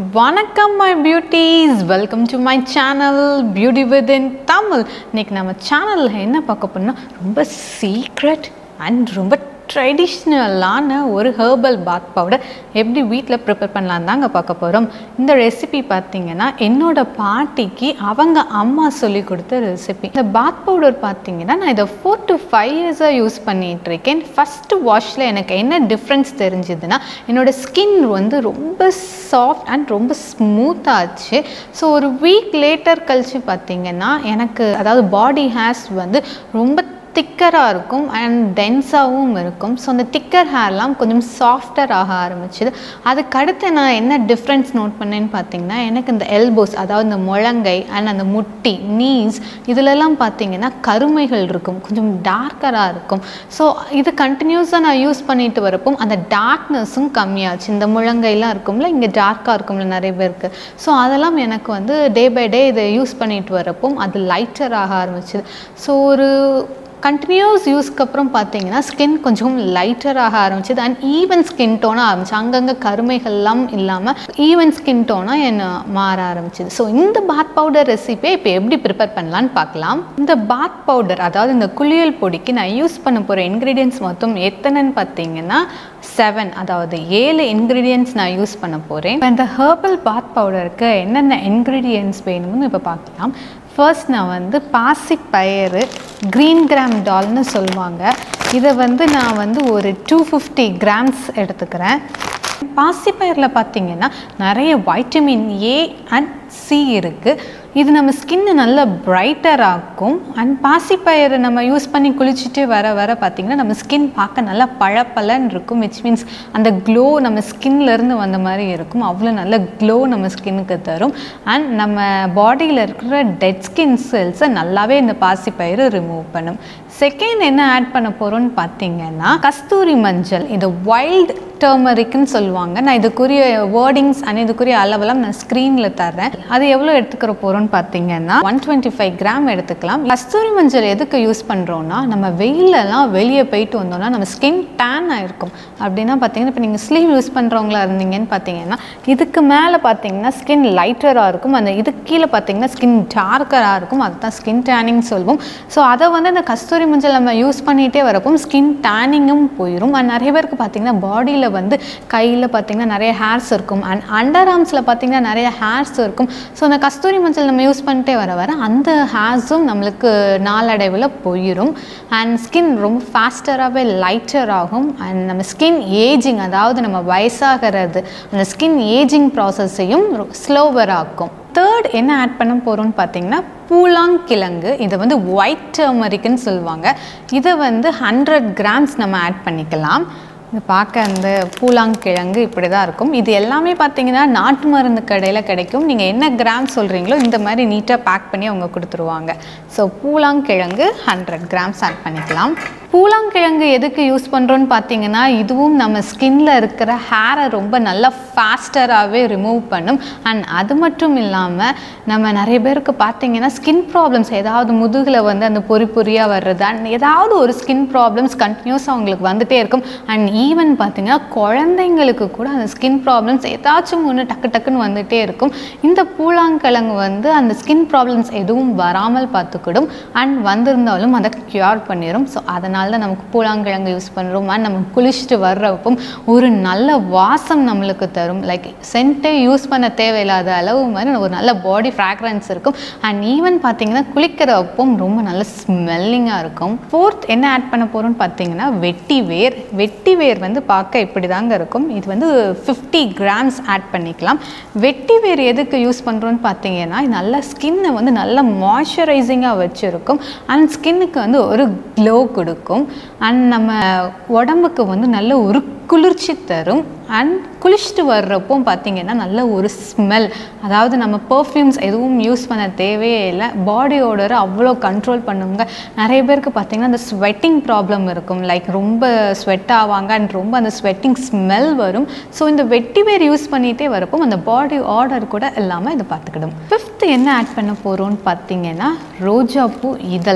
வணக்கம் my beauties welcome to my channel beauty with in Tamil இன்னைக்கு நம்ம சேனலில் என்ன பார்க்க போறோம்னா ரொம்ப சீக்ரெட் அண்ட் ரொம்ப ட்ரெடிஷ்னலான ஒரு ஹெர்பல் பாத் பவுடர் எப்படி வீட்டில் ப்ரிப்பேர் பண்ணலாம் தாங்க பார்க்க போகிறோம் இந்த ரெசிபி பார்த்தீங்கன்னா என்னோட பாட்டிக்கு அவங்க அம்மா சொல்லி கொடுத்த ரெசிபி இந்த பாத் பவுடர் பார்த்தீங்கன்னா நான் இதை ஃபோர் டு ஃபைவ் இயர்ஸாக யூஸ் பண்ணிட்டு இருக்கேன் ஃபஸ்ட்டு வாஷில் எனக்கு என்ன டிஃப்ரென்ஸ் தெரிஞ்சுதுன்னா என்னோட ஸ்கின் வந்து ரொம்ப சாஃப்ட் அண்ட் ரொம்ப ஸ்மூத் ஆச்சு ஸோ ஒரு வீக் லேட்டர் கழிச்சு பார்த்தீங்கன்னா எனக்கு அதாவது பாடி ஹேர்ஸ் வந்து ரொம்ப திக்கராக இருக்கும் அண்ட் டென்ஸாகவும் இருக்கும் ஸோ அந்த திக்கர் ஹேர்லாம் கொஞ்சம் சாஃப்டர் ஆக ஆரம்பிச்சுது அதுக்கடுத்து நான் என்ன டிஃப்ரென்ஸ் நோட் பண்ணேன்னு பார்த்தீங்கன்னா எனக்கு இந்த எல்போஸ் அதாவது இந்த முழங்கை அண்ட் அந்த முட்டி நீஸ் இதிலெல்லாம் பார்த்தீங்கன்னா கருமைகள் இருக்கும் கொஞ்சம் டார்க்கராக இருக்கும் ஸோ இது கண்டினியூஸாக நான் யூஸ் பண்ணிட்டு வரப்போ அந்த டார்க்னஸும் கம்மியாச்சு இந்த முழங்கைலாம் இருக்கும்ல இங்கே டார்க்காக இருக்கும்ல நிறைய பேருக்கு ஸோ அதெல்லாம் எனக்கு வந்து டே பை டே இதை யூஸ் பண்ணிட்டு வரப்போ அது லைட்டர் ஆக ஆரம்பிச்சுது ஸோ ஒரு கண்டினியூஸ் யூஸ்க்கு அப்புறம் பார்த்தீங்கன்னா ஸ்கின் கொஞ்சம் லைட்டராக ஆரம்பிச்சது அண்ட் ஈவன் ஸ்கின் டோனாக ஆரம்பிச்சு அங்கங்கே கருமைகள்லாம் இல்லாமல் ஈவன் ஸ்கின் டோனாக என்ன மாற ஆரம்பிச்சது ஸோ இந்த பாத் பவுடர் ரெசிபியை இப்போ எப்படி ப்ரிப்பேர் பண்ணலான்னு பார்க்கலாம் இந்த பாத் பவுடர் அதாவது இந்த குளியல் பொடிக்கு நான் யூஸ் பண்ண போகிற இன்க்ரீடியன்ஸ் மொத்தம் எத்தனைன்னு பார்த்தீங்கன்னா செவன் அதாவது ஏழு இன்க்ரீடியன்ஸ் நான் யூஸ் பண்ண போகிறேன் இந்த ஹெர்பல் பாத் பவுடருக்கு என்னென்ன இன்க்ரீடியன்ஸ் வேணும்னு இப்போ பார்க்கலாம் ஃபர்ஸ்ட் நான் வந்து பாசி பயிறு க்ரீன் கிராம் டால்னு சொல்லுவாங்க இதை வந்து நான் வந்து ஒரு டூ ஃபிஃப்டி கிராம்ஸ் எடுத்துக்கிறேன் பாசிப்பயிரில் பார்த்தீங்கன்னா நிறைய வைட்டமின் ஏ அண்ட் சி இருக்குது இது நம்ம ஸ்கின்னை நல்லா பிரைட்டர் ஆக்கும் அண்ட் பாசிப்பயிறு நம்ம யூஸ் பண்ணி குளிச்சுட்டு வர வர பார்த்திங்கன்னா நம்ம ஸ்கின் பார்க்க நல்லா பழப்பலன்னு இருக்கும் விச் மீன்ஸ் அந்த க்ளோ நம்ம ஸ்கின்லேருந்து வந்த மாதிரி இருக்கும் அவ்வளோ நல்ல க்ளோ நம்ம ஸ்கின்னுக்கு தரும் அண்ட் நம்ம பாடியில் இருக்கிற டெட் ஸ்கின் செல்ஸை நல்லாவே இந்த பாசிப்பயிறு ரிமூவ் பண்ணும் செகண்ட் என்ன ஆட் பண்ண போகிறோம்னு பார்த்தீங்கன்னா கஸ்தூரி மஞ்சள் இது வைல்ட் டர்மரிக்னு சொல்லுவாங்க நான் இதுக்குரிய வேர்டிங்ஸ் அண்ட் இதுக்குரிய அளவெல்லாம் நான் ஸ்க்ரீனில் தர்றேன் அது எவ்வளோ எடுத்துக்கிற போகிறோம்னு பார்த்தீங்கன்னா ஒன் டுவெண்ட்டி ஃபைவ் கிராம் எடுத்துக்கலாம் கஸ்தூரி மஞ்சள் எதுக்கு யூஸ் பண்ணுறோன்னா நம்ம வெயிலெல்லாம் வெளியே போயிட்டு வந்தோம்னா நம்ம ஸ்கின் டேன் ஆகிருக்கும் அப்படின்னா பார்த்தீங்கன்னா இப்போ நீங்கள் ஸ்லீவ் யூஸ் பண்ணுறவங்களா இருந்தீங்கன்னு பார்த்தீங்கன்னா இதுக்கு மேலே பார்த்தீங்கன்னா ஸ்கின் லைட்டராக இருக்கும் அந்த இதுக்கு கீழே பார்த்தீங்கன்னா ஸ்கின் டார்க்கராக இருக்கும் அதுதான் ஸ்கின் டேனிங் சொல்லுவோம் ஸோ அதை வந்து இந்த கஸ்தூரி மஞ்சள் நம்ம யூஸ் பண்ணிகிட்டே வரப்போ ஸ்கின் டேனிங்கும் போயிடும் அண்ட் நிறைய பேருக்கு பார்த்தீங்கன்னா பாடியில் வந்து கையில் பார்த்தீங்கன்னா நிறைய ஹேர்ஸ் இருக்கும் அண்ட் அண்டர் ஆர்ம்ஸில் பார்த்தீங்கன்னா நிறைய ஹேர்ஸ் இருக்கும் ஸோ அந்த கஸ்தூரி மஞ்சள் நம்ம யூஸ் பண்ணிட்டே வர வர அந்த ஹேர்ஸும் நம்மளுக்கு நாளடைவில் போயிடும் அண்ட் ஸ்கின் ரொம்ப ஃபாஸ்டராகவே லைட்டர் ஆகும் அண்ட் நம்ம ஸ்கின் ஏஜிங் அதாவது நம்ம வயசாகிறது அந்த ஸ்கின் ஏஜிங் ப்ராசஸையும் ஸ்லோவர் ஆக்கும் தேர்ட் என்ன ஆட் பண்ண போகிறோம்னு பார்த்தீங்கன்னா பூலாங்கிழங்கு இதை வந்து ஒயிட் டர்மரிக்குன்னு சொல்லுவாங்க இதை வந்து ஹண்ட்ரட் கிராம்ஸ் நம்ம ஆட் பண்ணிக்கலாம் இது பார்க்க அந்த பூலாங்கிழங்கு இப்படி தான் இருக்கும் இது எல்லாமே பார்த்தீங்கன்னா நாட்டு மருந்து கடையில் கிடைக்கும் நீங்கள் என்ன கிராம் சொல்கிறீங்களோ இந்த மாதிரி நீட்டாக பேக் பண்ணி அவங்க கொடுத்துருவாங்க ஸோ பூலாங்கிழங்கு ஹண்ட்ரட் கிராம்ஸ் ஆட் பண்ணிக்கலாம் பூலாங்கிழங்கு எதுக்கு யூஸ் பண்ணுறோன்னு பார்த்தீங்கன்னா இதுவும் நம்ம ஸ்கின்ல இருக்கிற ஹேரை ரொம்ப நல்லா ஃபாஸ்டராகவே ரிமூவ் பண்ணும் அண்ட் அது மட்டும் இல்லாமல் நம்ம நிறைய பேருக்கு பார்த்தீங்கன்னா ஸ்கின் ப்ராப்ளம்ஸ் ஏதாவது முதுகில் வந்து அந்த பொறி பொறியாக வர்றது அண்ட் ஏதாவது ஒரு ஸ்கின் ப்ராப்ளம்ஸ் கண்டினியூஸாக அவங்களுக்கு வந்துகிட்டே இருக்கும் அண்ட் ஈவன் பார்த்தீங்கன்னா குழந்தைங்களுக்கு கூட அந்த ஸ்கின் ப்ராப்ளம்ஸ் ஏதாச்சும் ஒன்று டக்கு டக்குன்னு வந்துகிட்டே இருக்கும் இந்த பூலாங்கிழங்கு வந்து அந்த ஸ்கின் ப்ராப்ளம்ஸ் எதுவும் வராமல் பார்த்துக்கிடும் அண்ட் வந்திருந்தாலும் அதை க்யூர் பண்ணிடும் ஸோ அதனால் தான் நமக்கு பூலாங்கிழங்கு யூஸ் பண்ணுறோம் அண்ட் நம்ம குளிச்சுட்டு வர்றப்போ ஒரு நல்ல வாசம் நம்மளுக்கு தரும் லைக் சென்ட்டே யூஸ் பண்ண தேவையில்லாத அளவு மாதிரி ஒரு நல்ல பாடி ஃப்ராக்ரன்ஸ் இருக்கும் அண்ட் ஈவன் பார்த்தீங்கன்னா குளிக்கிறப்போ ரொம்ப நல்ல ஸ்மெல்லிங்காக இருக்கும் ஃபோர்த் என்ன ஆட் பண்ண போகிறோம்னு பார்த்தீங்கன்னா வெட்டி வேர் வெட்டி வேர் வந்து பார்க்க இப்படி தாங்க இருக்கும் இது வந்து ஃபிஃப்டி கிராம்ஸ் ஆட் பண்ணிக்கலாம் வெட்டி வேர் எதுக்கு யூஸ் பண்ணுறோன்னு பார்த்தீங்கன்னா இது நல்ல ஸ்கின்னை வந்து நல்ல மாய்ஸ்சரைசிங்காக வச்சுருக்கும் அண்ட் ஸ்கின்னுக்கு வந்து ஒரு க்ளோ கொடுக்கும் அண்ட் நம்ம உடம்புக்கு வந்து நல்ல ஒரு குளிர்ச்சி தரும் அண்ட் குளிச்சுட்டு வர்றப்போ பார்த்தீங்கன்னா நல்ல ஒரு ஸ்மெல் அதாவது நம்ம பர்ஃப்யூம்ஸ் எதுவும் யூஸ் பண்ண தேவையே இல்லை பாடி ஓடரை அவ்வளோ கண்ட்ரோல் பண்ணுங்க நிறைய பேருக்கு பார்த்தீங்கன்னா அந்த ஸ்வெட்டிங் ப்ராப்ளம் இருக்கும் லைக் ரொம்ப ஸ்வெட் ஆவாங்க அண்ட் ரொம்ப அந்த ஸ்வெட்டிங் ஸ்மெல் வரும் ஸோ இந்த வெட்டி வேர் யூஸ் பண்ணிகிட்டே வரப்போ அந்த பாடி ஆர்டர் கூட இல்லாமல் இதை பார்த்துக்கிடும் ஃபிஃப்த் என்ன ஆட் பண்ண போகிறோம்னு பார்த்தீங்கன்னா ரோஜா பூ இதழ்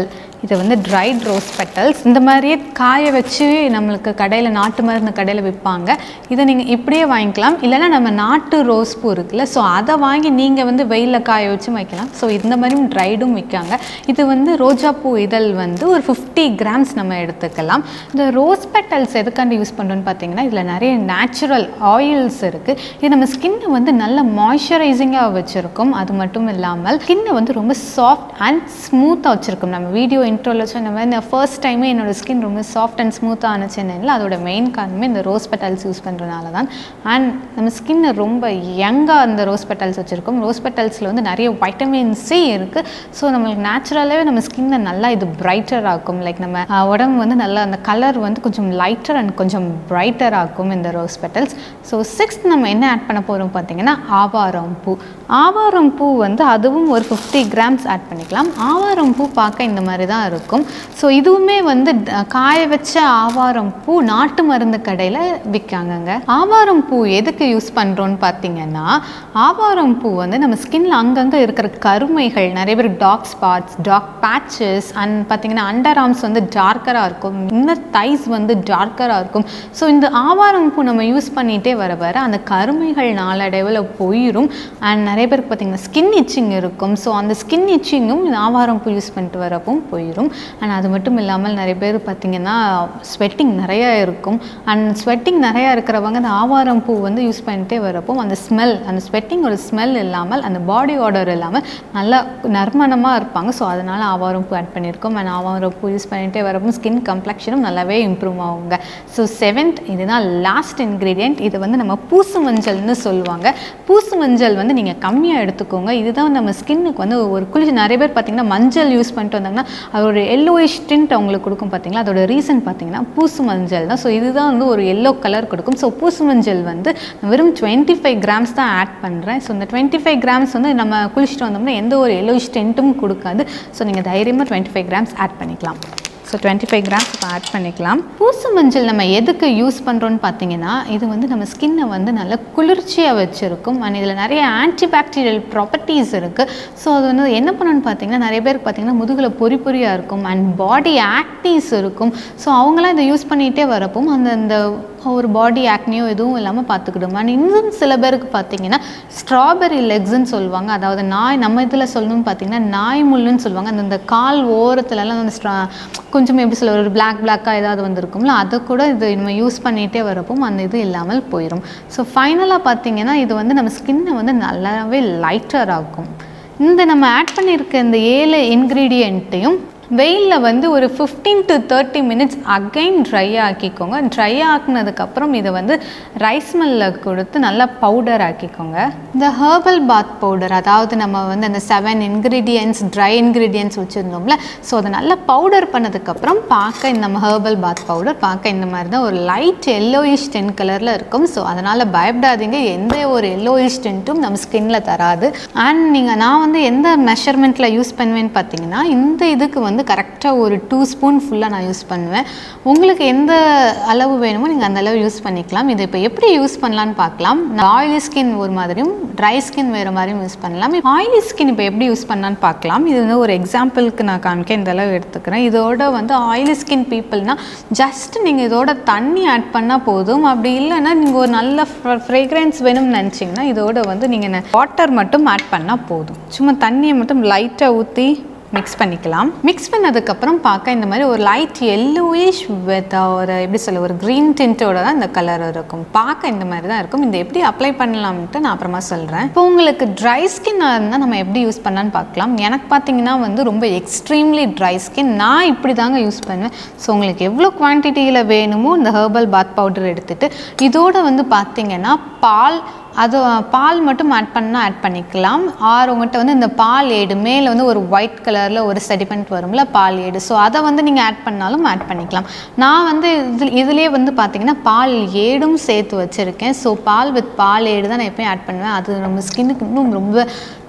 இது வந்து ட்ரைட் ரோஸ் பெட்டல்ஸ் இந்த மாதிரியே காய வச்சு நம்மளுக்கு கடையில் நாட்டு மருந்து கடையில் விற்பாங்க இதை நீங்கள் இப்படியே வாங்கிக்கலாம் இல்லைன்னா நம்ம நாட்டு ரோஸ் பூ இருக்குல்ல ஸோ அதை வாங்கி நீங்கள் வந்து வெயிலில் காய வச்சு வைக்கலாம் ஸோ இந்த மாதிரியும் ட்ரைடும் விற்காங்க இது வந்து ரோஜா பூ இதழ் வந்து ஒரு ஃபிஃப்டி கிராம்ஸ் நம்ம எடுத்துக்கலாம் இந்த ரோஸ் பெட்டல்ஸ் எதுக்காண்டி யூஸ் பண்ணுறோன்னு பார்த்தீங்கன்னா இதில் நிறைய நேச்சுரல் ஆயில்ஸ் இருக்குது இது நம்ம ஸ்கின்னை வந்து நல்ல மாய்ஸ்சரைசிங்காக வச்சுருக்கும் அது மட்டும் இல்லாமல் ஸ்கின்னை வந்து ரொம்ப சாஃப்ட் அண்ட் ஸ்மூத்தாக வச்சுருக்கும் நம்ம வீடியோ இன்ட்ரோவில் சொன்ன மாதிரி நான் ஃபர்ஸ்ட் டைமே என்னோட ஸ்கின் ரொம்ப சாஃப்ட் அண்ட் ஸ்மூத்தாக ஆனிச்சுன்னு அதோட மெயின் காரணமே இந்த ரோஸ் பெட்டல்ஸ் யூஸ் பண்ணுறதுனால தான் அண்ட் நம்ம ஸ்கின்னை ரொம்ப யங்காக அந்த ரோஸ் பெட்டல்ஸ் வச்சுருக்கோம் ரோஸ் பெட்டல்ஸில் வந்து நிறைய வைட்டமின் சி இருக்குது ஸோ நம்மளுக்கு நேச்சுரலாகவே நம்ம ஸ்கின்னை நல்லா இது பிரைட்டர் ஆக்கும் லைக் நம்ம அஹ், உடம்பு வந்து நல்லா அந்த கலர் வந்து கொஞ்சம் லைட்டர் அண்ட் கொஞ்சம் பிரைட்டர் ஆக்கும் இந்த ரோஸ் பெட்டல்ஸ் ஸோ சிக்ஸ்த் நம்ம என்ன ஆட் பண்ண போகிறோம் பார்த்தீங்கன்னா ஆவாரம் பூ ஆவாரம் பூ வந்து அதுவும் ஒரு ஃபிஃப்டி கிராம்ஸ் ஆட் பண்ணிக்கலாம் ஆவாரம் பூ பார்க்க இந்த மாதிரி தான் இருக்கும் ஸோ இதுவுமே வந்து ட- காய வச்ச ஆவாரம் பூ நாட்டு மருந்து கடையில் விற்காங்கங்க ஆவாரம் பூ எதுக்கு யூஸ் பண்ணுறோன்னு பார்த்தீங்கன்னா ஆவாரம் பூ வந்து நம்ம ஸ்கின்ல அங்கங்கே இருக்கிற கருமைகள் நிறைய பேர் dark spots dark patches and பார்த்தீங்கன்னா அண்டர் ஆர்ம்ஸ் வந்து டார்க்கராக இருக்கும் இன்னர் தைஸ் வந்து டார்க்கராக இருக்கும் ஸோ இந்த ஆவாரம் பூ நம்ம யூஸ் பண்ணிகிட்டே வர வர அந்த கருமைகள் நாளடைவில் போயிடும் அண்ட் நிறைய பேருக்கு பார்த்தீங்கன்னா ஸ்கின் இச்சிங் இருக்கும் ஸோ அந்த ஸ்கின் இச்சிங்கும் இந்த ஆவாரம் பூ யூஸ் பண்ணிட்டு வரப்பும் போயிடும் அண்ட் அது மட்டும் இல்லாமல் நிறைய பேர் பார்த்தீங்கன்னா ஸ்வெட்டிங் நிறைய இருக்கும் அண்ட் ஸ்வெட்டிங் நிறையா இருக்கிறவங்க அந்த ஆவாரம் பூ வந்து யூஸ் பண்ணிட்டே வரப்போ அந்த ஸ்மெல் அந்த ஸ்வெட்டிங்கோட ஸ்மெல் இல்லாமல் அந்த பாடி ஆர்டர் இல்லாமல் நல்லா நறுமணமாக இருப்பாங்க ஸோ அதனால் ஆவாரம் பூ ஆட் பண்ணியிருக்கோம் அண்ட் ஆவாரம் பூ யூஸ் பண்ணிட்டே வரப்போ ஸ்கின் கம்ப்ளெக்ஷனும் நல்லாவே இம்ப்ரூவ் ஆகுங்க ஸோ செவன்த் இதுதான் லாஸ்ட் இன்க்ரீடியன்ட் இது வந்து நம்ம பூசு மஞ்சள்னு சொல்லுவாங்க பூசு மஞ்சள் வந்து நீங்கள் கம்மியாக எடுத்துக்கோங்க இதுதான் நம்ம ஸ்கின்னுக்கு வந்து ஒரு குளிர் நிறைய பேர் பார்த்தீங்கன்னா மஞ்சள் யூஸ் பண்ணிட்டு வந்தாங்கன்னா அதோட எல்லோயிஷ் டிண்ட் அவங்களுக்கு கொடுக்கும் பார்த்தீங்களா அதோட ரீசன் பார்த்தீங்கன்னா பூசு மஞ்சள் தான் ஸோ இதுதான் வந்து ஒரு எல்லோ கலர் கொடுக்கும் ஸோ பூசு மஞ்சள் வந்து வெறும் டுவெண்ட்டி ஃபைவ் கிராம்ஸ் தான் ஆட் பண்ணுறேன் ஸோ இந்த டுவெண்ட்டி ஃபைவ் கிராம்ஸ் வந்து நம்ம குளிச்சுட்டு வந்தோம்னா எந்த ஒரு எல்லோயிஷ் டிண்ட்டும் கொடுக்காது ஸோ நீங்கள் தைரியமாக டுவெண்ட்டி ஃபைவ் கிராம்ஸ் ஆட் பண்ணிக்கலாம் ஸோ டுவெண்ட்டி ஃபைவ் கிராம்ஸ் இப்போ ஆட் பண்ணிக்கலாம் பூசு மஞ்சள் நம்ம எதுக்கு யூஸ் பண்ணுறோன்னு பார்த்தீங்கன்னா இது வந்து நம்ம ஸ்கின்னை வந்து நல்ல குளிர்ச்சியாக வச்சுருக்கும் அண்ட் இதில் நிறைய ஆன்டிபாக்டீரியல் ப்ராப்பர்ட்டிஸ் இருக்குது ஸோ அது வந்து என்ன பண்ணணும்னு பார்த்தீங்கன்னா நிறைய பேருக்கு பார்த்தீங்கன்னா முதுகில் பொறி பொறியாக இருக்கும் அண்ட் பாடி ஆக்டிஸ் இருக்கும் ஸோ அவங்களாம் இதை யூஸ் பண்ணிகிட்டே வரப்போ அந்த அந்த ஒரு பாடி ஆக்னியோ எதுவும் இல்லாமல் பார்த்துக்கிடும் அண்ட் இன்னும் சில பேருக்கு பார்த்தீங்கன்னா ஸ்ட்ராபெரி லெக்ஸ்ன்னு சொல்லுவாங்க அதாவது நாய் நம்ம இதில் சொல்லணும்னு பார்த்தீங்கன்னா நாய் முள்ளுன்னு சொல்லுவாங்க அந்த அந்த கால் ஓரத்துலலாம் அந்த ஸ்ட்ரா கொஞ்சம் எப்படி சொல்ல ஒரு பிளாக் பிளாக்காக ஏதாவது வந்திருக்கும்ல அதை கூட இது நம்ம யூஸ் பண்ணிகிட்டே வரப்போ அந்த இது இல்லாமல் போயிடும் ஸோ ஃபைனலாக பார்த்தீங்கன்னா இது வந்து நம்ம ஸ்கின்னை வந்து நல்லாவே லைட்டர் ஆக்கும் இந்த நம்ம ஆட் பண்ணியிருக்க இந்த ஏழு இன்க்ரீடியண்ட்டையும் வெயிலில் வந்து ஒரு fifteen to thirty minutes again dry ஆக்கிக்கோங்க ட்ரை ஆக்குனதுக்கப்புறம் இதை வந்து ரைஸ் மில்லில் கொடுத்து நல்லா பவுடர் ஆக்கிக்கோங்க இந்த ஹேர்பல் பாத் பவுடர் அதாவது நம்ம வந்து அந்த செவன் இன்க்ரீடியன்ஸ் ட்ரை இன்க்ரீடியன்ஸ் வச்சுருந்தோம்ல ஸோ அதை நல்லா பவுடர் பண்ணதுக்கப்புறம் பார்க்க இந்த நம்ம ஹேர்பல் பாத் பவுடர் பார்க்க இந்த மாதிரி தான் ஒரு லைட் எல்லோயிஷ் டென் கலரில் இருக்கும் ஸோ அதனால் பயப்படாதீங்க எந்த ஒரு எல்லோயிஷ் டென்ட்டும் நம்ம ஸ்கின்ல தராது அண்ட் நீங்கள் நான் வந்து எந்த மெஷர்மெண்ட்டில் யூஸ் பண்ணுவேன்னு பார்த்தீங்கன்னா இந்த இதுக்கு வந்து கரெக்டாக ஒரு டூ ஸ்பூன் ஃபுல்லாக நான் யூஸ் பண்ணுவேன் உங்களுக்கு எந்த அளவு வேணுமோ நீங்கள் அந்த அளவு யூஸ் பண்ணிக்கலாம் இது இப்போ எப்படி யூஸ் பண்ணலான்னு பார்க்கலாம் ஆயிலி ஸ்கின் ஒரு மாதிரியும் ட்ரை ஸ்கின் வேறு மாதிரியும் யூஸ் பண்ணலாம் ஆயிலி ஸ்கின் இப்போ எப்படி யூஸ் பண்ணலான்னு பார்க்கலாம் இது வந்து ஒரு எக்ஸாம்பிளுக்கு நான் காமிக்க இந்த அளவு எடுத்துக்கிறேன் இதோட வந்து ஆயிலி ஸ்கின் பீப்புள்னா ஜஸ்ட் நீங்கள் இதோட தண்ணி ஆட் பண்ணால் போதும் அப்படி இல்லைன்னா நீங்கள் ஒரு நல்ல ஃப்ரேக்ரன்ஸ் வேணும்னு நினச்சிங்கன்னா இதோட வந்து நீங்கள் வாட்டர் மட்டும் ஆட் பண்ணால் போதும் சும்மா தண்ணியை மட்டும் லைட்டாக ஊற்றி மிக்ஸ் பண்ணிக்கலாம் மிக்ஸ் பண்ணதுக்கப்புறம் பார்க்க இந்த மாதிரி ஒரு லைட் எல்லோயிஷ் வித் ஒரு எப்படி சொல்ல ஒரு க்ரீன் டின்ட்டோட தான் இந்த கலர் இருக்கும் பார்க்க இந்த மாதிரி தான் இருக்கும் இந்த எப்படி அப்ளை பண்ணலாம்ட்டு நான் அப்புறமா சொல்கிறேன் இப்போ உங்களுக்கு ட்ரை ஸ்கின்னாக இருந்தால் நம்ம எப்படி யூஸ் பண்ணலான்னு பார்க்கலாம் எனக்கு பார்த்தீங்கன்னா வந்து ரொம்ப எக்ஸ்ட்ரீம்லி ட்ரை ஸ்கின் நான் இப்படி தாங்க யூஸ் பண்ணுவேன் ஸோ உங்களுக்கு எவ்வளோ குவான்டிட்டியில் வேணுமோ இந்த ஹெர்பல் பாத் பவுடர் எடுத்துகிட்டு இதோட வந்து பார்த்தீங்கன்னா பால் அது பால் மட்டும் ஆட் பண்ணால் ஆட் பண்ணிக்கலாம் ஆர் உங்கள்கிட்ட வந்து இந்த பால் ஏடு மேலே வந்து ஒரு ஒயிட் கலரில் ஒரு செடிமெண்ட் வரும்ல பால் ஏடு ஸோ அதை வந்து நீங்கள் ஆட் பண்ணாலும் ஆட் பண்ணிக்கலாம் நான் வந்து இதில் இதுலேயே வந்து பார்த்தீங்கன்னா பால் ஏடும் சேர்த்து வச்சுருக்கேன் ஸோ பால் வித் பால் ஏடு தான் நான் எப்பயும் ஆட் பண்ணுவேன் அது நம்ம ஸ்கின்னுக்கு இன்னும் ரொம்ப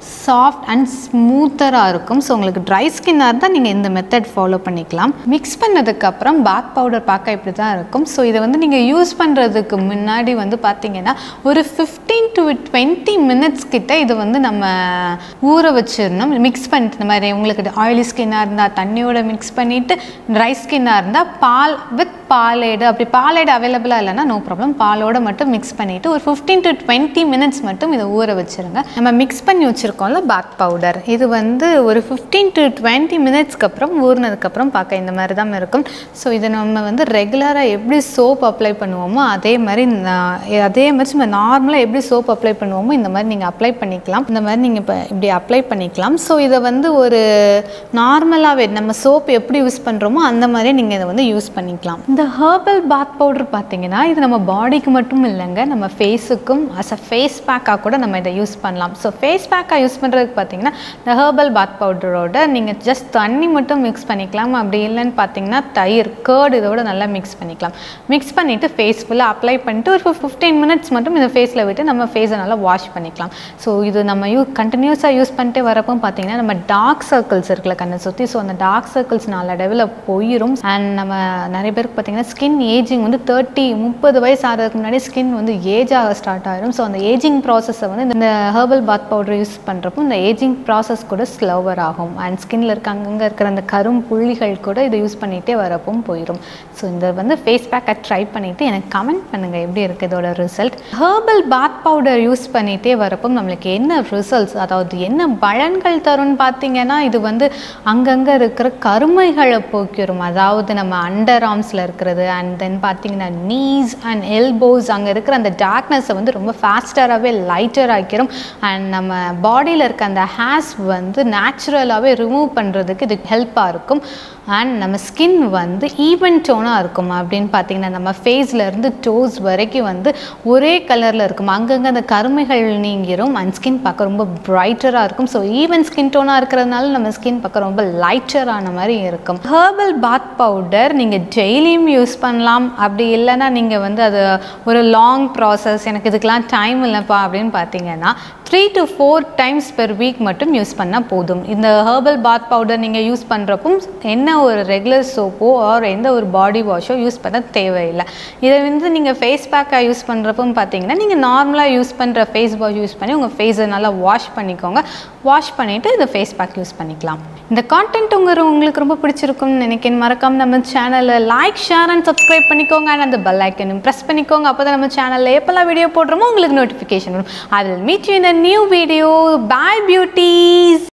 சாஃப்ட் அண்ட் ஸ்மூத்தராக இருக்கும் ஸோ உங்களுக்கு ட்ரை ஸ்கின்னாக இருந்தால் நீங்கள் இந்த மெத்தட் ஃபாலோ பண்ணிக்கலாம் மிக்ஸ் பண்ணதுக்கப்புறம் பாத் பவுடர் பார்க்க இப்படி தான் இருக்கும் ஸோ இதை வந்து நீங்கள் யூஸ் பண்ணுறதுக்கு முன்னாடி வந்து பார்த்தீங்கன்னா ஒரு ஃபிஃப்டீன் டு டுவெண்ட்டி மினிட்ஸ் கிட்ட இது வந்து நம்ம ஊற வச்சிடணும் மிக்ஸ் பண்ணிட்டு இந்த மாதிரி உங்களுக்கு ஆயிலி ஸ்கின்னாக இருந்தால் தண்ணியோட மிக்ஸ் பண்ணிவிட்டு ட்ரை ஸ்கின்னாக இருந்தால் பால் வித் பாலேடு அப்படி பாலேடு அவைலபிளாக இல்லைன்னா நோ ப்ராப்ளம் பாலோட மட்டும் மிக்ஸ் பண்ணிவிட்டு ஒரு ஃபிஃப்டீன் டு டுவெண்ட்டி மினிட்ஸ் மட்டும் இதை ஊற வச்சுருங்க நம்ம மிக்ஸ் பண்ணி வச்சுருக்கோம்ல பாத் பவுடர் இது வந்து ஒரு ஃபிஃப்டீன் டு டுவெண்ட்டி மினிட்ஸ்க்கு அப்புறம் ஊறினதுக்கப்புறம் பார்க்க இந்த மாதிரி தான் இருக்கும் ஸோ இதை நம்ம வந்து ரெகுலராக எப்படி சோப் அப்ளை பண்ணுவோமோ அதே மாதிரி நான் அதே மாதிரி நம்ம நார்மலாக எப்படி சோப் அப்ளை பண்ணுவோமோ இந்த மாதிரி நீங்கள் அப்ளை பண்ணிக்கலாம் இந்த மாதிரி நீங்கள் இப்போ இப்படி அப்ளை பண்ணிக்கலாம் ஸோ இதை வந்து ஒரு நார்மலாகவே நம்ம சோப் எப்படி யூஸ் பண்ணுறோமோ அந்த மாதிரி நீங்கள் இதை வந்து யூஸ் பண்ணிக்கலாம் இந்த ஹேர்பல் பாத் பவுடர் பார்த்தீங்கன்னா இது நம்ம பாடிக்கு மட்டும் இல்லைங்க நம்ம ஃபேஸுக்கும் அஸ் அ ஃபேஸ் பேக்காக கூட நம்ம இதை யூஸ் பண்ணலாம் ஸோ ஃபேஸ் பேக்காக யூஸ் பண்ணுறதுக்கு பார்த்தீங்கன்னா இந்த ஹேர்பல் பாத் பவுடரோட நீங்கள் ஜஸ்ட் தண்ணி மட்டும் மிக்ஸ் பண்ணிக்கலாம் அப்படி இல்லைன்னு பார்த்தீங்கன்னா தயிர் கேர்டு இதோட நல்லா மிக்ஸ் பண்ணிக்கலாம் மிக்ஸ் பண்ணிவிட்டு ஃபேஸ் ஃபுல்லாக அப்ளை பண்ணிட்டு ஒரு ஃபிஃப்டீன் மினிட்ஸ் மட்டும் இந்த ஃபேஸில் விட்டு நம்ம ஃபேஸை நல்லா வாஷ் பண்ணிக்கலாம் ஸோ இது நம்ம யூ கண்டினியூஸாக யூஸ் பண்ணிட்டே வரப்போ பார்த்தீங்கன்னா நம்ம டார்க் சர்க்கிள்ஸ் இருக்குல்ல கண்ணை சுற்றி ஸோ அந்த டார்க் சர்க்கிள்ஸ் நாளடைவில் போயிடும் அண்ட் நம்ம நிறைய பேருக்கு பார்த்தீங்கன்னா ஸ்கின் ஏஜிங் வந்து தேர்ட்டி முப்பது வயசு ஆகிறதுக்கு முன்னாடி ஸ்கின் வந்து ஏஜ் ஆக ஸ்டார்ட் ஆகிடும் ஸோ அந்த ஏஜிங் ப்ராசஸை வந்து இந்த ஹெர்பல் பாத் பவுடர் யூஸ் பண்ணுறப்போ இந்த ஏஜிங் ப்ராசஸ் கூட ஸ்லோவர் ஆகும் அண்ட் ஸ்கின்ல இருக்க அங்கங்கே இருக்கிற அந்த கரும் புள்ளிகள் கூட இதை யூஸ் பண்ணிகிட்டே வரப்போ போயிடும் ஸோ இந்த வந்து ஃபேஸ் பேக்கை ட்ரை பண்ணிவிட்டு எனக்கு கமெண்ட் பண்ணுங்கள் எப்படி இருக்குது இதோட result herbal bath powder use பண்ணிகிட்டே வரப்போ நம்மளுக்கு என்ன ரிசல்ட்ஸ் அதாவது என்ன பலன்கள் தரும்னு பார்த்தீங்கன்னா இது வந்து அங்கங்கே இருக்கிற கருமைகளை போக்கிடும் அதாவது நம்ம அண்டர் ஆர்ம்ஸில் இருக்கிறது அண்ட் தென் பார்த்தீங்கன்னா நீஸ் அண்ட் எல்போஸ் அங்கே இருக்கிற அந்த டார்க்னஸை வந்து ரொம்ப ஃபாஸ்டராகவே லைட்டர் ஆக்கிரும் அண்ட் நம்ம பாடியில் இருக்க அந்த ஹேர்ஸ் வந்து நேச்சுரலாகவே ரிமூவ் பண்ணுறதுக்கு இது ஹெல்ப்பாக இருக்கும் அண்ட் நம்ம ஸ்கின் வந்து ஈவன் டோனாக இருக்கும் அப்படின்னு பார்த்தீங்கன்னா நம்ம ஃபேஸில் இருந்து டோஸ் வரைக்கும் வந்து ஒரே கலரில் இருக்கும் அங்கங்கே அந்த கருமைகள் நீங்கிரும் அண்ட் ஸ்கின் பார்க்க ரொம்ப பிரைட்டராக இருக்கும் ஸோ ஈவன் ஸ்கின் டோனாக இருக்கிறதுனால நம்ம ஸ்கின் பார்க்க ரொம்ப லைட்டரான மாதிரி இருக்கும் ஹேர்பல் பாத் பவுடர் நீங்கள் டெய்லியும் யூஸ் பண்ணலாம் அப்படி இல்லைன்னா நீங்கள் வந்து அது ஒரு லாங் ப்ராசஸ் எனக்கு இதுக்கெலாம் டைம் இல்லைப்பா அப்படின்னு பார்த்தீங்கன்னா three to four times per week மட்டும் யூஸ் பண்ணால் போதும் இந்த ஹேர்பல் பாத் பவுடர் நீங்கள் யூஸ் பண்ணுறப்போ என்ன ஒரு ரெகுலர் சோப்போ ஆர் எந்த ஒரு பாடி வாஷோ யூஸ் பண்ண தேவையில்லை இதை வந்து நீங்கள் ஃபேஸ் பேக்காக யூஸ் பண்ணுறப்போ பார்த்தீங்கன்னா நீங்கள் நார்மலாக யூஸ் பண்ணுற ஃபேஸ் வாஷ் யூஸ் பண்ணி உங்கள் ஃபேஸை நல்லா வாஷ் பண்ணிக்கோங்க வாஷ் பண்ணிவிட்டு இந்த ஃபேஸ் பேக் யூஸ் பண்ணிக்கலாம் இந்த கான்டென்ட் உங்க உங்களுக்கு ரொம்ப பிடிச்சிருக்கும்னு நினைக்கிறேன் மறக்காம நம்ம சேனலை லைக் ஷேர் அண்ட் சப்ஸ்கிரைப் பண்ணிக்கோங்க அண்ட் அந்த பெல் ஐக்கனும் ப்ரெஸ் பண்ணிக்கோங்க அப்போ தான் நம்ம சேனலில் எப்போல்லாம் வீடியோ போடுறோமோ உங்களுக்கு நோட்டிஃபிகேஷன் வரும் I will meet you in a new video bye beauties